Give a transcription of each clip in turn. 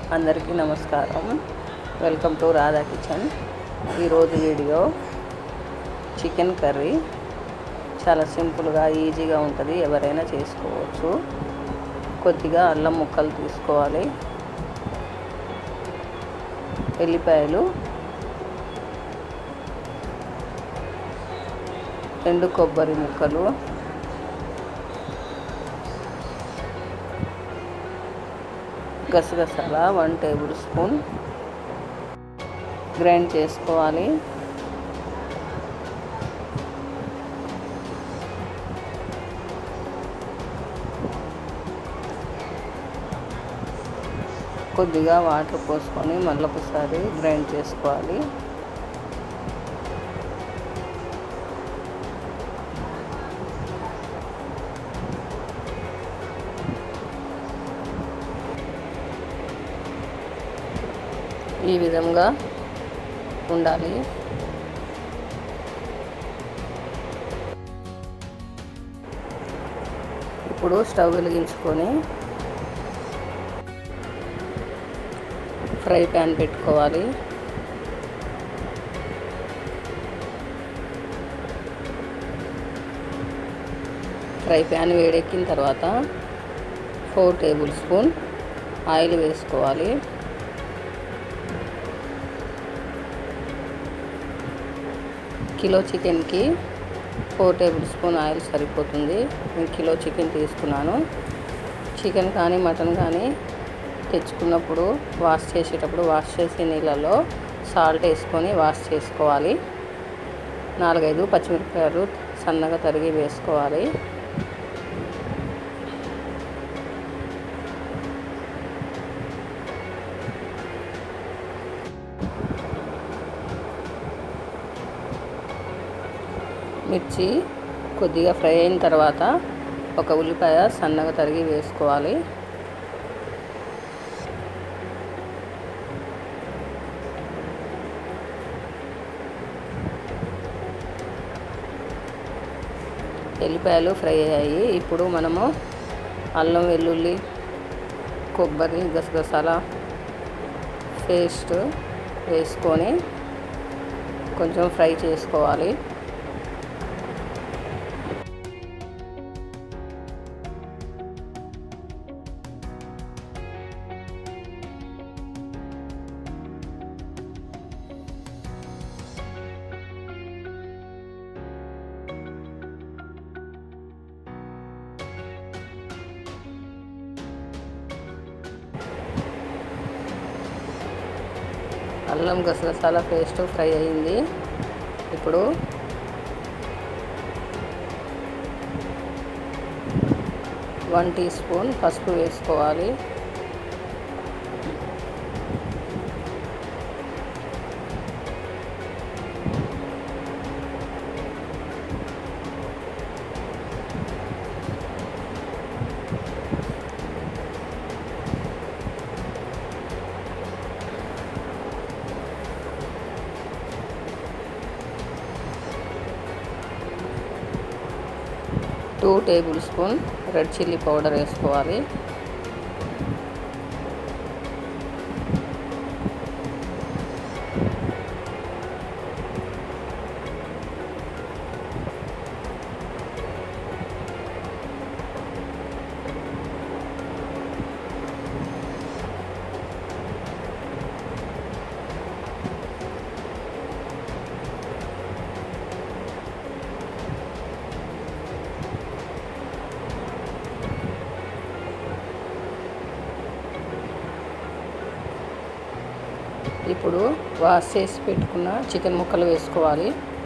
అందరికీ నమస్కారం welcome to Radha kitchen ఈరోజు వీడియో చికెన్ కర్రీ చాలా సింపుల్గా ఈజీగా ఉంటుంది ఎవరైనా చేసుకోవచ్చు కొద్దిగా అల్లం ముక్కలు తీసుకోవాలి ఎల్లిపాయలు ఎండు కొబ్బరి ముక్కలు గసగసాల వన్ టేబుల్ స్పూన్ గ్రైండ్ చేసుకోవాలి కొద్దిగా వాటర్ పోసుకొని మళ్ళీ ఒకసారి గ్రైండ్ చేసుకోవాలి ఈ విధంగా ఉండాలి ఇప్పుడు స్టవ్ వెలిగించుకొని ఫ్రై ప్యాన్ పెట్టుకోవాలి ఫ్రై ప్యాన్ వేడెక్కిన తర్వాత ఫోర్ టేబుల్ స్పూన్ ఆయిల్ వేసుకోవాలి కిలో చికెన్కి ఫోర్ టేబుల్ స్పూన్ ఆయిల్ సరిపోతుంది నేను కిలో చికెన్ తీసుకున్నాను చికెన్ కానీ మటన్ కానీ తెచ్చుకున్నప్పుడు వాష్ చేసేటప్పుడు వాష్ చేసే నీళ్ళలో సాల్ట్ వేసుకొని వాష్ చేసుకోవాలి నాలుగైదు పచ్చిమిరపకాయలు సన్నగా తరిగి వేసుకోవాలి మిర్చి కొద్దిగా ఫ్రై అయిన తర్వాత ఒక ఉల్లిపాయ సన్నగా తరిగి వేసుకోవాలి ఎల్లిపాయలు ఫ్రై అయ్యాయి ఇప్పుడు మనము అల్లం వెల్లుల్లి కొబ్బరి గసగసాల పేస్ట్ వేసుకొని కొంచెం ఫ్రై చేసుకోవాలి అల్లం గసగసాల పేస్ట్ ఫ్రై అయింది ఇప్పుడు వన్ టీ స్పూన్ పసుపు వేసుకోవాలి two tablespoon red chilli powder వేసుకోవాలి ఇప్పుడు వాష్ చేసి పెట్టుకున్న చికెన్ ముక్కలు వేసుకోవాలి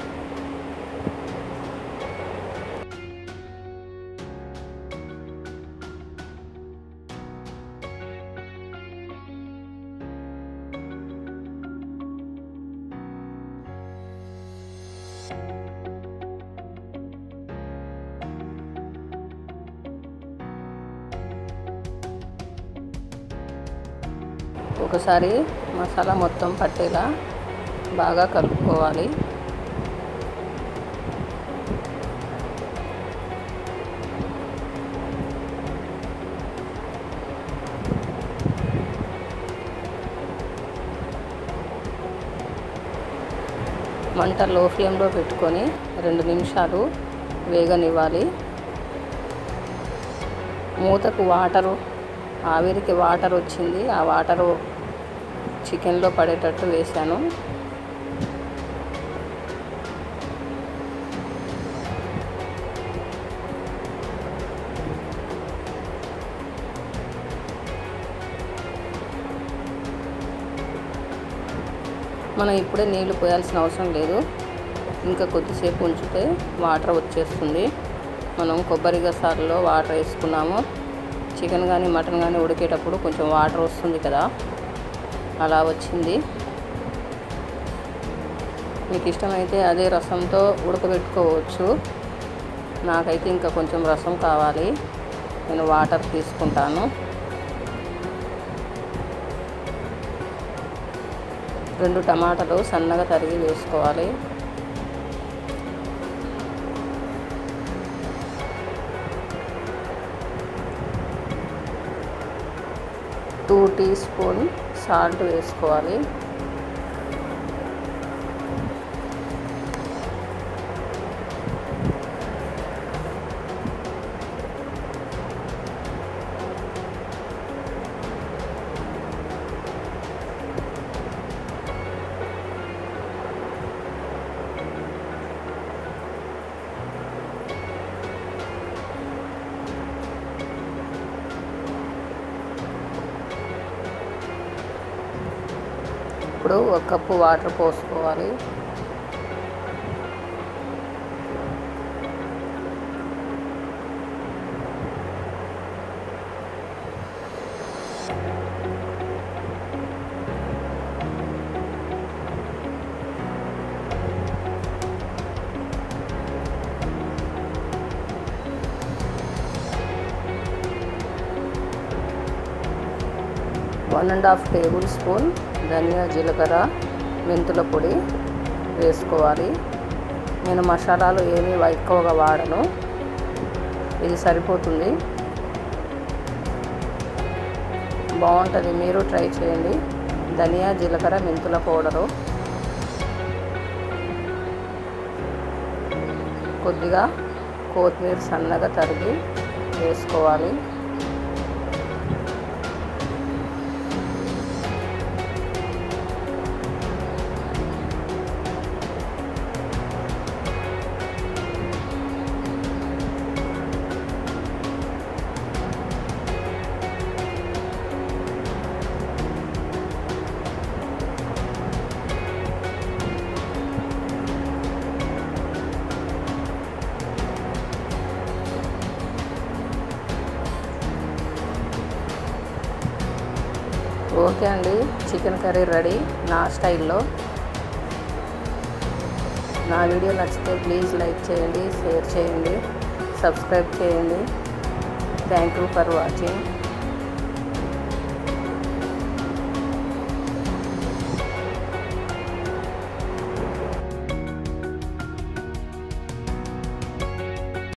ఒకసారి మసాలా మొత్తం పట్టేలా బాగా కలుపుకోవాలి మంట లో ఫ్లేమ్లో పెట్టుకొని రెండు నిమిషాలు వేగనివ్వాలి మూతకు వాటరు ఆవిరికి వాటర్ వచ్చింది ఆ వాటరు చికెన్లో పడేటట్టు వేసాను మనం ఇప్పుడే నీళ్లు పోయాల్సిన అవసరం లేదు ఇంకా కొద్దిసేపు ఉంచితే వాటర్ వచ్చేస్తుంది మనం కొబ్బరి గసాలలో వాటర్ వేసుకున్నాము చికెన్ కానీ మటన్ కానీ ఉడికేటప్పుడు కొంచెం వాటర్ వస్తుంది కదా అలా వచ్చింది మీకు ఇష్టమైతే అదే రసంతో ఉడకబెట్టుకోవచ్చు నాకైతే ఇంకా కొంచెం రసం కావాలి నేను వాటర్ తీసుకుంటాను రెండు టమాటాలు సన్నగా తరిగి వేసుకోవాలి టూ టీ స్పూన్ సాల్ట్ వేసుకోవాలి ఇప్పుడు ఒక కప్పు వాటర్ పోసుకోవాలి one and half tablespoon ధనియా జీలకర్ర మెంతుల పొడి వేసుకోవాలి నేను మసాలాలు ఏమీ ఎక్కువగా వాడను ఇది సరిపోతుంది బాగుంటుంది మీరు ట్రై చేయండి ధనియా జీలకర్ర మెంతుల పౌడరు కొద్దిగా కొత్తిమీర సన్నగా తరిగి వేసుకోవాలి ఓకే అండి చికెన్ కర్రీ రెడీ నా స్టైల్లో నా వీడియో నచ్చితే ప్లీజ్ లైక్ చేయండి షేర్ చేయండి సబ్స్క్రైబ్ చేయండి థ్యాంక్ యూ ఫర్ వాచింగ్